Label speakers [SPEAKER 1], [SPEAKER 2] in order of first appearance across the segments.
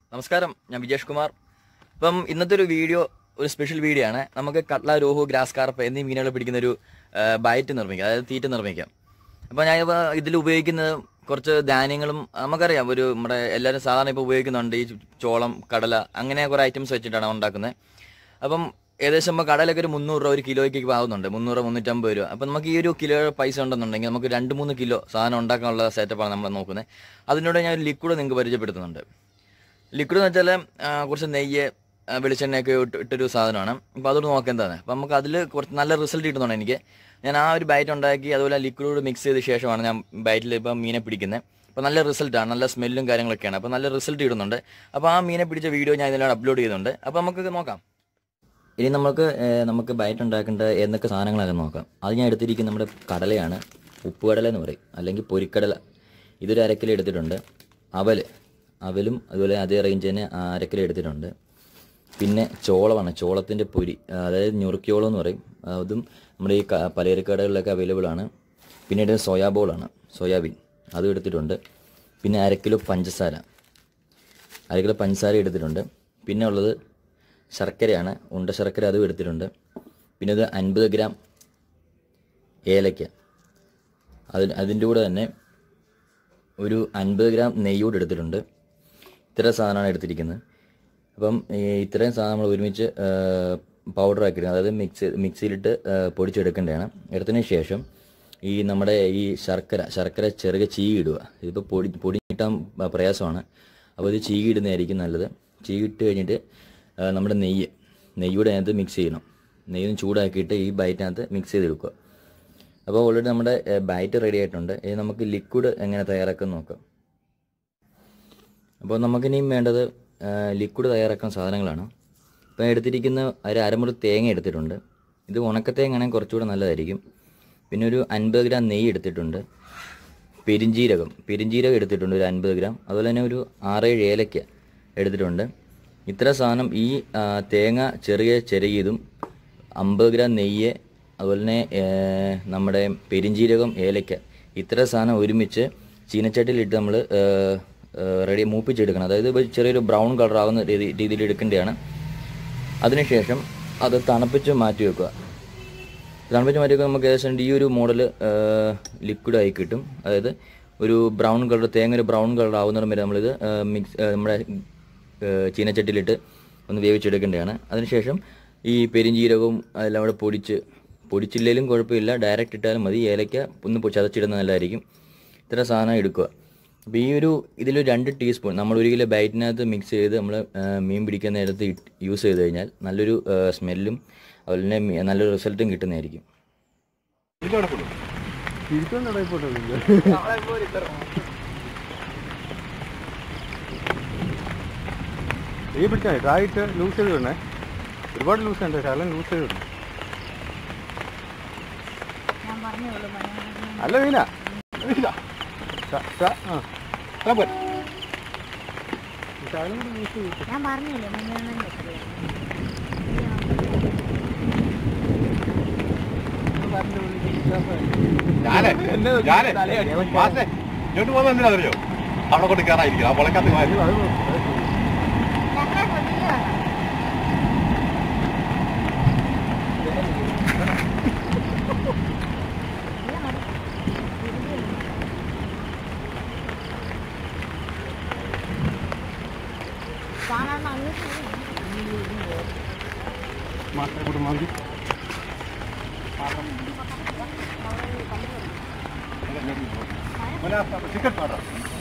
[SPEAKER 1] നമസ്കാരം ഞാൻ വിജേഷ് കുമാർ അപ്പം ഇന്നത്തെ ഒരു വീഡിയോ ഒരു സ്പെഷ്യൽ വീഡിയോ ആണ് നമുക്ക് കട്ല രോഹു ഗ്രാസ് കാർപ്പ് എന്നീ മീനുകൾ പിടിക്കുന്ന ഒരു ബൈറ്റ് നിർമ്മിക്കാം അതായത് തീറ്റ നിർമ്മിക്കാം അപ്പോൾ ഞാൻ ഇതിൽ ഉപയോഗിക്കുന്നത് കുറച്ച് ധാന്യങ്ങളും നമുക്കറിയാം ഒരു നമ്മുടെ എല്ലാവരും സാധാരണ ഇപ്പോൾ ഉപയോഗിക്കുന്നുണ്ട് ഈ ചോളം കടല അങ്ങനെ കുറേ ഐറ്റംസ് വെച്ചിട്ടാണ് ഉണ്ടാക്കുന്നത് അപ്പം ഏകദേശം ഇപ്പോൾ കടലൊക്കെ ഒരു മുന്നൂറ് രൂപ ഒരു കിലോയ്ക്ക് ആവുന്നുണ്ട് മുന്നൂറ് മുന്നൂറ്റമ്പത് രൂപ അപ്പം നമുക്ക് ഈ ഒരു കിലോ പൈസ ഉണ്ടെന്നുണ്ടെങ്കിൽ നമുക്ക് രണ്ട് മൂന്ന് കിലോ സാധനം ഉണ്ടാക്കാനുള്ള സെറ്റപ്പാണ് നമ്മൾ നോക്കുന്നത് അതിനോട് ഞാൻ ഒരു ലിക്വിഡ് നിങ്ങൾക്ക് പരിചയപ്പെടുത്തുന്നുണ്ട് ലിക്വിഡ് എന്ന് വെച്ചാൽ കുറച്ച് നെയ്യ് ആ, വെളിച്ചെണ്ണയൊക്കെ ഇട്ട് ഇട്ടൊരു സാധനമാണ് അപ്പോൾ അതോട് നോക്കേണ്ടതാണ് അപ്പോൾ നമുക്ക് അതിൽ കുറച്ച് നല്ല റിസൾട്ട് കിട്ടുന്നുണ്ട് എനിക്ക് ഞാൻ ആ ഒരു ബൈറ്റ് ഉണ്ടാക്കി അതുപോലെ ലിക്വിഡ് മിക്സ് ചെയ്ത ശേഷമാണ് ഞാൻ ബൈറ്റിൽ ഇപ്പം മീനെ പിടിക്കുന്നത് അപ്പോൾ നല്ല റിസൾട്ടാണ് നല്ല സ്മെല്ലും കാര്യങ്ങളൊക്കെയാണ് അപ്പോൾ നല്ല റിസൾട്ട് കിട്ടുന്നുണ്ട് അപ്പോൾ ആ മീനെ പിടിച്ച വീഡിയോ ഞാൻ ഇതിലാണ് അപ്ലോഡ് ചെയ്യുന്നുണ്ട് അപ്പോൾ നമുക്ക് നോക്കാം ഇനി നമുക്ക് ഏഹ്, നമുക്ക് ബൈറ്റ് ഉണ്ടാക്കേണ്ട എന്തൊക്കെ സാധനങ്ങളൊക്കെ നോക്കാം അത് ഞാൻ എടുത്തിരിക്കുന്ന നമ്മുടെ കടലയാണ് ഉപ്പുകടല എന്ന് പറയും അല്ലെങ്കിൽ പൊരിക്കടല ഇതൊരു അരക്കിലോ എടുത്തിട്ടുണ്ട് അവൽ അവലും അതുപോലെ അതേ റേഞ്ച് തന്നെ അരക്കിലോ എടുത്തിട്ടുണ്ട് പിന്നെ ചോളമാണ് ചോളത്തിൻ്റെ പൊരി ആ, അതായത് ഞുറുക്കിയോളം എന്ന് പറയും അതും നമ്മുടെ ഈ ക- പലചരക്കടകളിലൊക്കെ അവൈലബിൾ ആണ് പിന്നീട് സോയാ ബോളാണ് സോയാബീൻ അതും എടുത്തിട്ടുണ്ട് പിന്നെ അരക്കിലോ പഞ്ചസാര അര കിലോ പഞ്ചസാര എടുത്തിട്ടുണ്ട് പിന്നെ ഉള്ളത് ശർക്കരയാണ് ഉണ്ട ശർക്കര അതും എടുത്തിട്ടുണ്ട് പിന്നെ ഇത് അൻപത് ഗ്രാം ഏലക്ക അതിന് അതിൻ്റെ കൂടെ തന്നെ ഒരു അൻപത് ഗ്രാം നെയ്യൂടെ എടുത്തിട്ടുണ്ട് ഇത്ര സാധനമാണ് എടുത്തിരിക്കുന്നത് അപ്പം ഈ ഇത്രയും സാധനം നമ്മൾ ഒരുമിച്ച് പൗഡർ ആക്കിയിടുക അതായത് മിക്സ് മിക്സിയിലിട്ട് ആ, പൊടിച്ചെടുക്കേണ്ടതാണ് എടുത്തതിന് ശേഷം ഈ നമ്മുടെ ഈ ശർക്കര ശർക്കര ചെറുകെ ചീകിടുക ഇതിപ്പോൾ പൊടി പൊടി കിട്ടാൻ പ്രയാസമാണ് അപ്പോൾ ഇത് ചീകിടുന്നതായിരിക്കും നല്ലത് ചീകിട്ട് കഴിഞ്ഞിട്ട് ആ, നമ്മുടെ നെയ്യ് നെയ്യൂടെ അതിനകത്ത് മിക്സ് ചെയ്യണം നെയ്യും ചൂടാക്കിയിട്ട് ഈ ബൈറ്റിനകത്ത് മിക്സ് ചെയ്തെടുക്കുക അപ്പോൾ ഓൾറെഡി നമ്മുടെ ബൈറ്റ് റെഡി ആയിട്ടുണ്ട് ഇനി നമുക്ക് ലിക്വിഡ് എങ്ങനെ തയ്യാറാക്കാൻ നോക്കാം അപ്പോൾ നമുക്കിനിയും വേണ്ടത് ലിക്വിഡ് തയ്യാറാക്കുന്ന സാധനങ്ങളാണ് ഇപ്പോൾ എടുത്തിരിക്കുന്ന ഒരു അരമുറി തേങ്ങ എടുത്തിട്ടുണ്ട് ഇത് ഉണക്കത്തേങ്ങയാണെങ്കിൽ കുറച്ചുകൂടെ നല്ലതായിരിക്കും പിന്നെ ഒരു അൻപത് ഗ്രാം നെയ്യ് എടുത്തിട്ടുണ്ട് പെരിഞ്ജീരകം പെരിഞ്ജീരകം എടുത്തിട്ടുണ്ട് ഒരു അൻപത് ഗ്രാം അതുപോലെ തന്നെ ഒരു ആറേഴ് ഏലക്ക എടുത്തിട്ടുണ്ട് ഇത്ര സാധനം ഈ ആ, തേങ്ങ ചെറിയ ചെറിയതും അമ്പത് ഗ്രാം നെയ്യ് അതുപോലെ തന്നെ ഏ, നമ്മുടെ പെരിഞ്ജീരകം ഏലക്ക ഇത്ര സാധനം ഒരുമിച്ച് ചീനച്ചട്ടിയിലിട്ട് നമ്മൾ റെഡി മൂപ്പിച്ചെടുക്കണം അതായത് ഇപ്പോൾ ചെറിയൊരു ബ്രൗൺ കളർ ആവുന്ന രീതി രീതിയിൽ എടുക്കേണ്ടതാണ് അതിനുശേഷം അത് തണുപ്പിച്ച് മാറ്റി വെക്കുക തണുപ്പിച്ച് മാറ്റി വെക്കുക നമുക്ക് ഏകദേശം ഈ ഒരു മോഡൽ ലിക്വിഡ് ആയി കിട്ടും അതായത് ഒരു ബ്രൗൺ കളർ തേങ്ങ ഒരു ബ്രൗൺ കളർ ആവുന്നിടം വരെ നമ്മളിത് മിക്സ് നമ്മുടെ ഏഹ്, ചീനച്ചട്ടിയിലിട്ട് ഒന്ന് വേവിച്ചെടുക്കേണ്ടതാണ് അതിനുശേഷം ഈ പെരിഞ്ജീരകവും അതെല്ലാം കൂടെ പൊടിച്ച് പൊടിച്ചില്ലെങ്കിലും കുഴപ്പമില്ല ഡയറക്റ്റ് ഇട്ടാലും മതി ഏലക്ക ഒന്ന് പൊ- ചതച്ചിടുന്നത് നല്ലതായിരിക്കും ഇത്ര സാധനം എടുക്കുക അപ്പോൾ ഈ ഒരു ഇതിൽ രണ്ട് ടീസ്പൂൺ നമ്മൾ ഒരു കിലോ ബൈറ്റിനകത്ത് മിക്സ് ചെയ്ത് നമ്മൾ മീൻ പിടിക്കുന്ന നേരത്ത് യൂസ് ചെയ്ത് കഴിഞ്ഞാൽ നല്ലൊരു സ്മെല്ലും അതുപോലെ തന്നെ മീ- നല്ലൊരു റിസൾട്ടും കിട്ടുന്നതായിരിക്കും
[SPEAKER 2] ഈ പിടിച്ചാൽ മതി തായിട്ട് ലൂസ് ചെയ്ത് വിടണേ ഒരുപാട് ലൂസ് ഉണ്ട് ശകലം ലൂസ് ചെയ്ത് വിടണം അല്ല വീന വീന സ- സ- ആ. ആ, പോരെ. ശകലം കൂടി ലൂസ് ചെയ്ത്
[SPEAKER 3] ഞാൻ പറഞ്ഞില്ലേ മഞ്ഞാണെന്ന്
[SPEAKER 4] ഞാനേ ഞാനേ മാസേ ഇങ്ങോട്ട് പോകുന്നത് എന്തിനാ അറിയോ അവിടെ കൊണ്ട് കയറായിരിക്കും ആ പൊളക്കത്ത് മാറി
[SPEAKER 2] അത്
[SPEAKER 3] സാധാരണ അങ്ങ്
[SPEAKER 2] മാത്രം കൂടി മതി
[SPEAKER 4] ചിക്കൻ പാടാ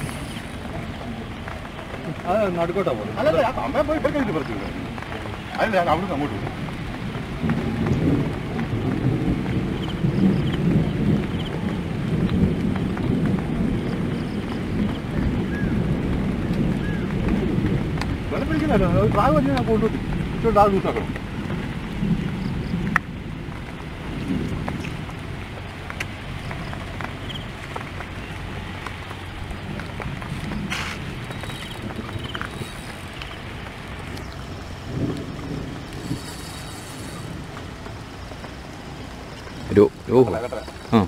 [SPEAKER 2] അത് നടുക്കോട്ടാ പോകുന്നത്
[SPEAKER 4] അല്ലല്ല അമ്മ പോയി പോയി കഴിഞ്ഞിട്ട് പറിച്ചു അല്ല ഞാൻ അവിടുന്ന് അങ്ങോട്ട് വിടും വെള്ളം പിടിക്കുന്നില്ല പ്രായം വെച്ച് ഞാൻ കൊണ്ടുപോയി ഇച്ചുകൊണ്ട് ആ ദിവസമാക്കണം
[SPEAKER 1] ഒരു ഓ ആ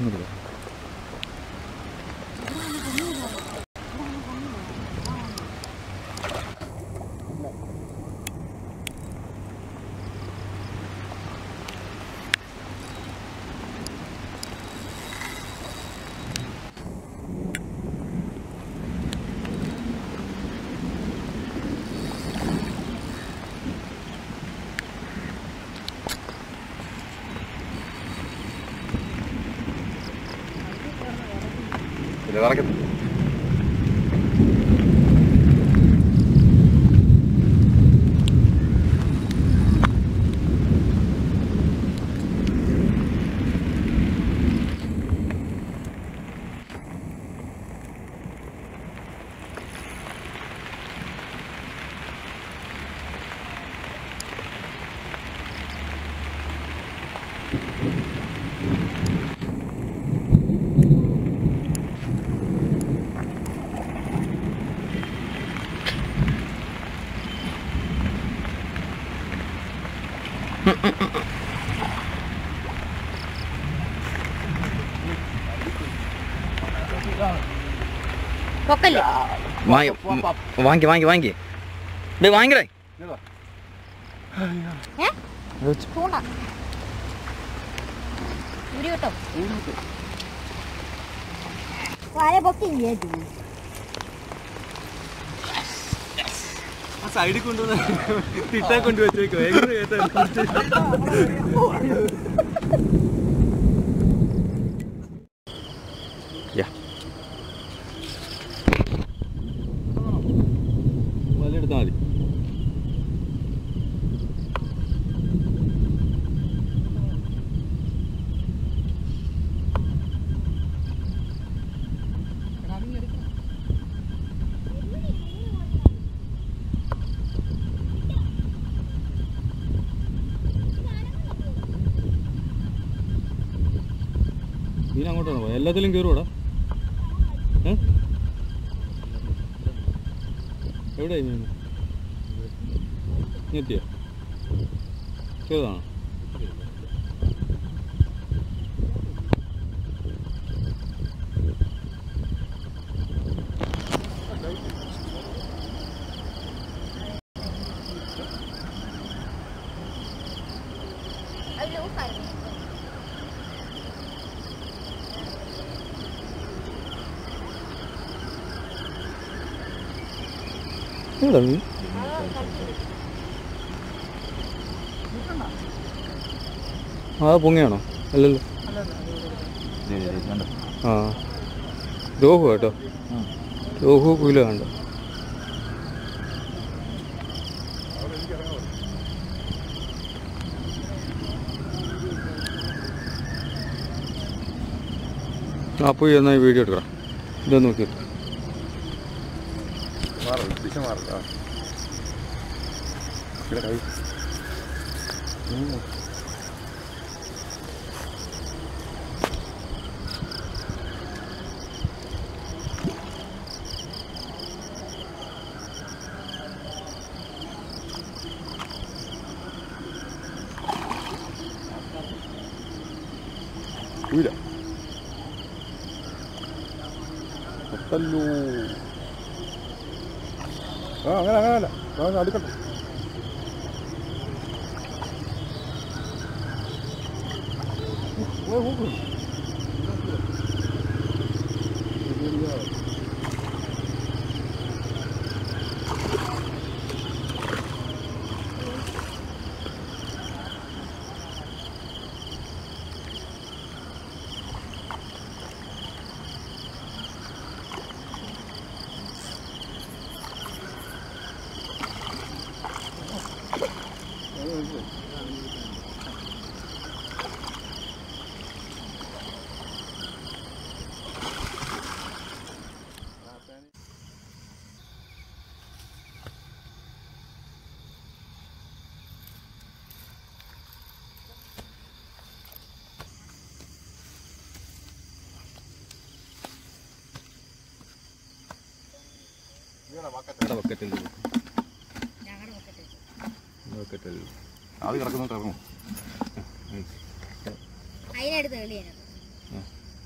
[SPEAKER 4] ഇത് കറക്കുന്നു
[SPEAKER 3] പൊക്കല്ലേ
[SPEAKER 1] വാങ്ങി വാങ്ങി വാങ്ങി വാങ്ങി ഡേ വാങ്ങിക്കടേ
[SPEAKER 3] ഏ ചൂണ്ട ഉരി കേട്ടോ വല പൊക്കി കേട്ടു
[SPEAKER 2] സൈഡിൽ കൊണ്ടുവന്ന് തിട്ടാ കൊണ്ടുവച്ചേക്കോ എങ്ങനെ വലെടുത്താൽ മതി മീൻ അങ്ങോട്ടാണ് പോയത് എല്ലാത്തിലും കയറുവാടാ ഏ എവിടെയായി മീൻ ഞെട്ടിയോ ചെറുതാണോ എവിടെ മീൻ ആ പൊങ്ങയാണോ അല്ലല്ലോ ആ രോഹു കേട്ടോ രോഹു കുയില കണ്ടോ ആ പോയി എന്നാ ഈ വീഡിയോ എടുക്കണം ഇതാ നോക്കി
[SPEAKER 4] മാറില്ല ദിശ മാറില്ല ഇവിടെ കൈ ഉയര ഒത്തല്ലോ ആ അങ്ങനെ അങ്ങനെ അല്ല അടുക്കട്ടെ
[SPEAKER 2] ബക്കറ്റിൽ ബക്കറ്റിൽ
[SPEAKER 4] അത് കിടക്കുന്നുണ്ട് ഇറങ്ങും
[SPEAKER 3] അതിനടുത്ത് എളിയാണ്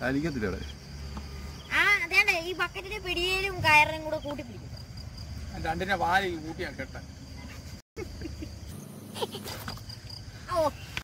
[SPEAKER 4] അലിക്കത്തില്ല അവിടെ
[SPEAKER 3] ആ അതേണ്ട ഈ ബക്കറ്റിന്റെ പിടിയിലും കയറിനും കൂടെ കൂട്ടി പിടിക്കും
[SPEAKER 5] രണ്ടിനെ വാരി കൂട്ടിയാ കെട്ടെ
[SPEAKER 3] ഓ